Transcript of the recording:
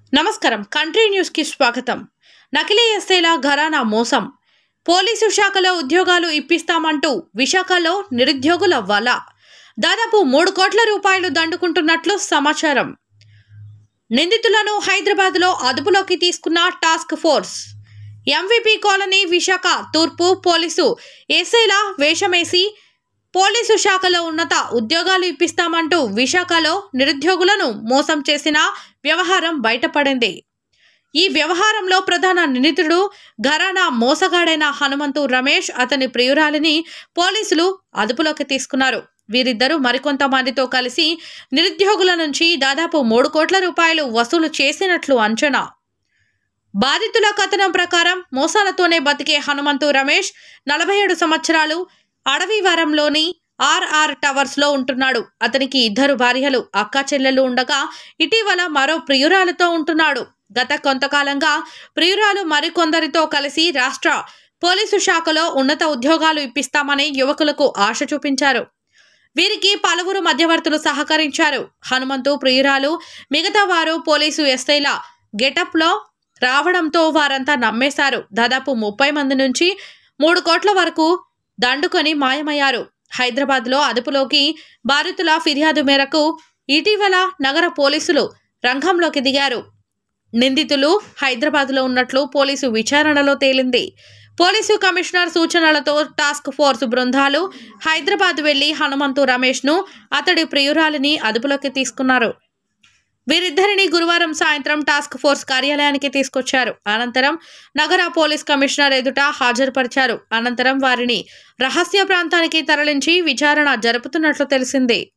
నమస్కారం కంట్రీ న్యూస్కి స్వాగతం నకిలీ ఎస్ఐల ఘరానా మోసం పోలీసు శాఖలో ఉద్యోగాలు ఇప్పిస్తామంటూ విశాఖలో నిరుద్యోగుల వల దాదాపు మూడు కోట్ల రూపాయలు దండుకుంటున్నట్లు సమాచారం నిందితులను హైదరాబాద్లో అదుపులోకి తీసుకున్న task force MVP colony Visakha తూర్పు పోలీసు ఎస్ఐల వేషమేసి పోలీసు శాఖలో ఉన్నత ఉద్యోగాలు ఇప్పిస్తామంటూ విశాఖలో నిరుద్యోగులను మోసం చేసిన వ్యవహారం బయటపడింది ఈ వ్యవహారంలో ప్రధాన నిందితుడు ఘరానా మోసగాడైన హనుమంతు రమేష్ అతని ప్రియురాలిని పోలీసులు అదుపులోకి తీసుకున్నారు వీరిద్దరూ మరికొంతమందితో కలిసి నిరుద్యోగుల నుంచి దాదాపు మూడు కోట్ల రూపాయలు వసూలు చేసినట్లు అంచనా బాధితుల కథనం ప్రకారం మోసాలతోనే బతికే హనుమంతు రమేష్ నలభై ఏడు సంవత్సరాలు అడవివరంలోని ఆర్ఆర్ టవర్స్ లో ఉంటున్నాడు అతనికి ఇద్దరు భార్యలు అక్క చెల్లెలు ఉండగా ఇటీవల మరో ప్రియురాలతో ఉంటున్నాడు గత కొంతకాలంగా ప్రియురాలు మరికొందరితో కలిసి రాష్ట్ర పోలీసు శాఖలో ఉన్నత ఉద్యోగాలు ఇప్పిస్తామని యువకులకు ఆశ చూపించారు వీరికి పలువురు మధ్యవర్తులు సహకరించారు హనుమంతు ప్రియురాలు మిగతా వారు పోలీసు ఎస్ఐల గెటప్లో రావడంతో వారంతా నమ్మేశారు దాదాపు ముప్పై మంది నుంచి మూడు కోట్ల వరకు దండుకొని మాయమయ్యారు హైదరాబాద్లో అదుపులోకి బాధితుల ఫిర్యాదు మేరకు ఇటీవల నగర పోలీసులు రంగంలోకి దిగారు నిందితులు హైదరాబాద్లో ఉన్నట్లు పోలీసు విచారణలో తేలింది పోలీసు కమిషనర్ సూచనలతో టాస్క్ ఫోర్స్ బృందాలు హైదరాబాద్ వెళ్లి హనుమంతు రమేష్ను అతడి ప్రియురాలిని అదుపులోకి తీసుకున్నారు వీరిద్దరిని గురువారం సాయంత్రం టాస్క్ ఫోర్స్ కార్యాలయానికి తీసుకొచ్చారు అనంతరం నగర పోలీస్ కమిషనర్ ఎదుట హాజరుపరిచారు అనంతరం వారిని రహస్య ప్రాంతానికి తరలించి విచారణ జరుపుతున్నట్లు తెలిసింది